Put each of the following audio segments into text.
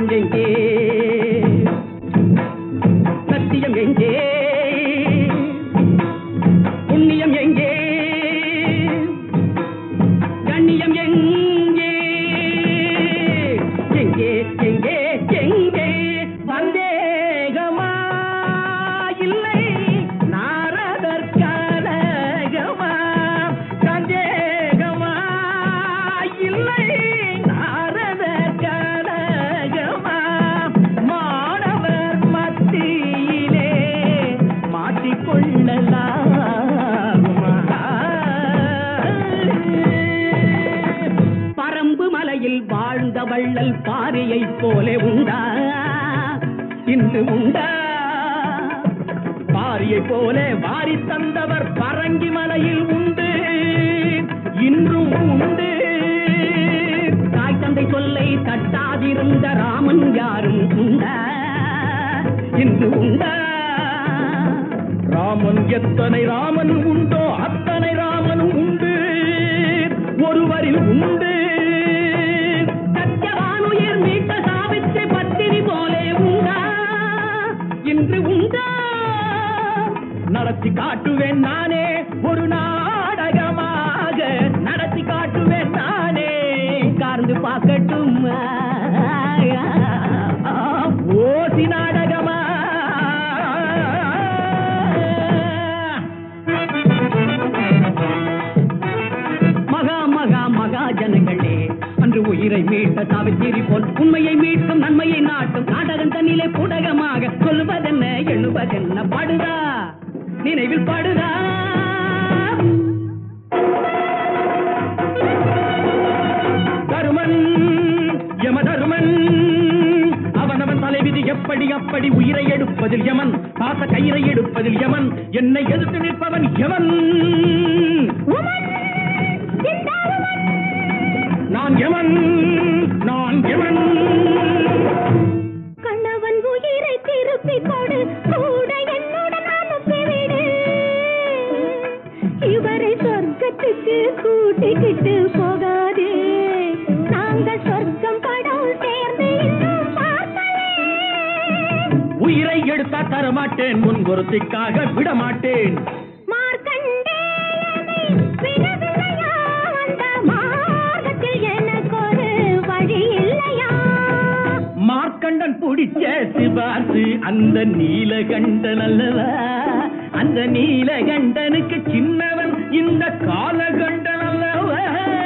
எங்கே சத்தியம் எங்கே புண்ணியம் எங்கே கண்ணியம் எங்கே எங்கே எங்கே எங்கே சந்தேகமா இல்லை நாரதர் கனகமா சந்தேகமா இல்லை நாரதர் கனகமா மாணவர் மத்தியிலே மாட்டிக்கொள்ளலாகுமா பரம்பு மலையில் வாழ்ந்த வள்ளல் பாரியைப் போலே உண்டா இன்று உண்டா பாரியைப் போலே வாரி தந்தவர் பரங்கி மலையில் உண்டு இன்றும் உண்டு தாய் தந்தை சொல்லை தட்டாதிருந்த ராமன் யாரும் உண்டா இன்று உண்டா ராமன் எத்தனை ராமன் உண்டோ அத்தனை ராமனும் உண்டு ஒருவரில் உண்டு சத்தியவானுயிர் மீட்ட சாவித்திரி பத்தினி போலே உண்டா இன்று உண்டா நடத்தி காட்டுவேன் நானே ஒரு நாடகமாக நடத்தி காட்டுவேன் நானே கார்ந்து பார்க்கட்டும் ஓசி நாடகமா மகா மகா மகா ஜனங்களே அன்று உயிரை மீட்ட சாவித்திரி போல் உண்மையை மீட்கும் நன்மையை நாட்டும் நாடகம் தன்னிலே புடகமாக சொல்வதென்ன எழுவதென்ன பாடுதா நினைவில் பாடுதா தருமன் யம தருமன் அவனவன் தலைவிதி எப்படி அப்படி உயிரை எடுப்பதில் யமன் பாச கயிறை எடுப்பதில் யமன் என்னை எதிர்த்து நிற்பவன் யமன் நான் யமன் நான் யமன் கணவன் உயிரை திருப்பி கொடு கூட என்னுடன் அனுப்பிவிடு இவரை சொர்க்கத்துக்கு கூட்டிக்கிட்டு போகாதே நாங்கள் சொர்க்கம் படம் சேர்ந்து இன்னும் பார்க்கலே உயிரை எடுத்தா தரமாட்டேன் முன் ஒருத்திக்காக விட மாட்டேன் மார்க்கண்டேயனை விடவில்லையா அந்த மார்க்கத்தில் எனக்கு ஒரு வழி இல்லையா மார்க்கண்டன் பிடிச்ச சிபாசு அந்த நீலகண்டன் அல்லவா அந்த நீலகண்டனுக்கு சின்னவன் இந்த காலகண்டன் அல்லவா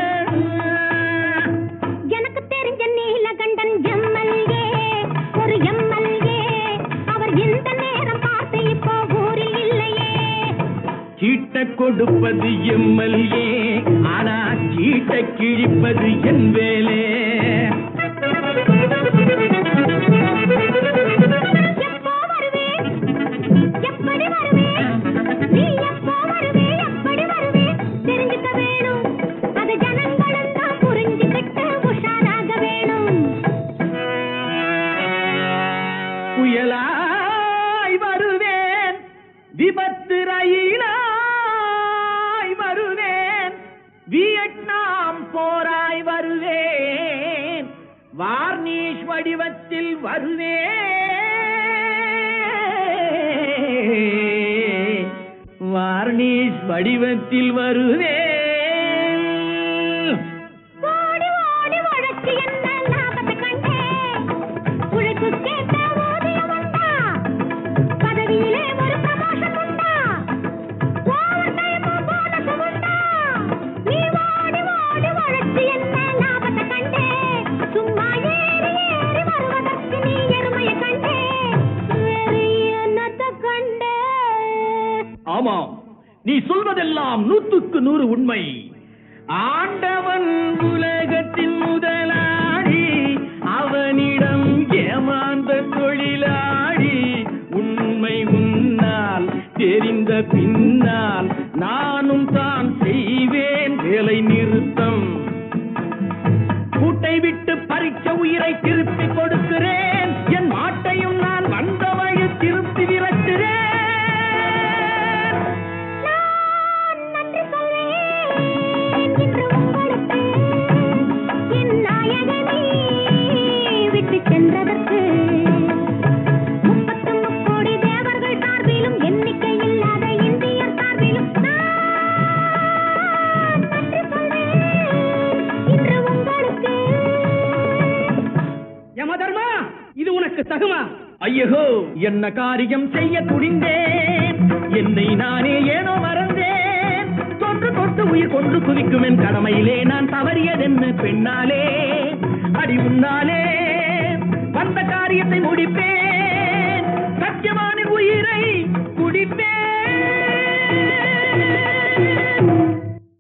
எனக்கு தெரிஞ்ச நீலகண்டன் எம்எல்ஏ ஒரு எம்எல்ஏ அவர் இந்த நேரம் பார்த்து இப்போ ஊரில் இல்லையே சீட்டை கொடுப்பது எம்எல்ஏ ஆனா சீட்டை கிழிப்பது என் வேலே எப்போ வருவே எப்படி வருவே நீ எப்போ வருவே எப்படி வருவே தெரிஞ்சுக்க வேணும் அது ஜனங்களும் தான் புரிஞ்சுக்கிட்டு உஷாராக வேணும் புயலாய் வருவேன் விபத்து ரயிலாய் வருவேன் வியட்நாம் போராய் வருவேன் வார்னிஷ் வடிவத்தில் வருவேன் வார்னிஷ் வடிவத்தில் வருவேன் ஓடி ஓடி உழைச்சு என்ன லாபத்தை கண்டே உழைப்பு கேட்ட ஊதியம் உண்டா பதவியிலே ஒரு ப்ரமோஷன் உண்டா ஓவர் டைம் போனஸ் உண்டா நீ ஓடி ஓடி உழைச்சு என்ன லாபத்தை கண்டே சும்மா ஏறி ஏறி வருவதற்கு நீ எருமையை கண்டே வேறு என்னத்தை கண்டே ஆமாம் நீ சொல்வதெல்லாம் நூற்றுக்கு நூறு உண்மை ஆண்டவன் உலகத்தின் முதலாளி அவனிடம் ஏமாந்த தொழிலாளி உண்மை உன்னால் தெரிந்த பின்னால் நானும் தான் செய்வேன் வேலை நிறுத்தம் கூட்டை விட்டு பறிச்ச உயிரை திருப்பி கொடுக்கிறேன் என் மாட்டையும் நான் வந்த வழி திருப்பி விரட்டுறேன் நான் நன்றி சொல்வேன் இன்று உங்களுக்கு என் நாயகனை விட்டு சென்றதற்கு ஐயோ என்ன காரியம் செய்ய துணிந்தேன் என்னை நானே ஏனோ மறந்தேன் தொன்று தொட்டு உயிர் கொண்டு குதிக்கும் என் கடமையிலே நான் தவறியதென்ன பெண்ணாலே அடி உன்னாலே வந்த காரியத்தை முடிப்பேன்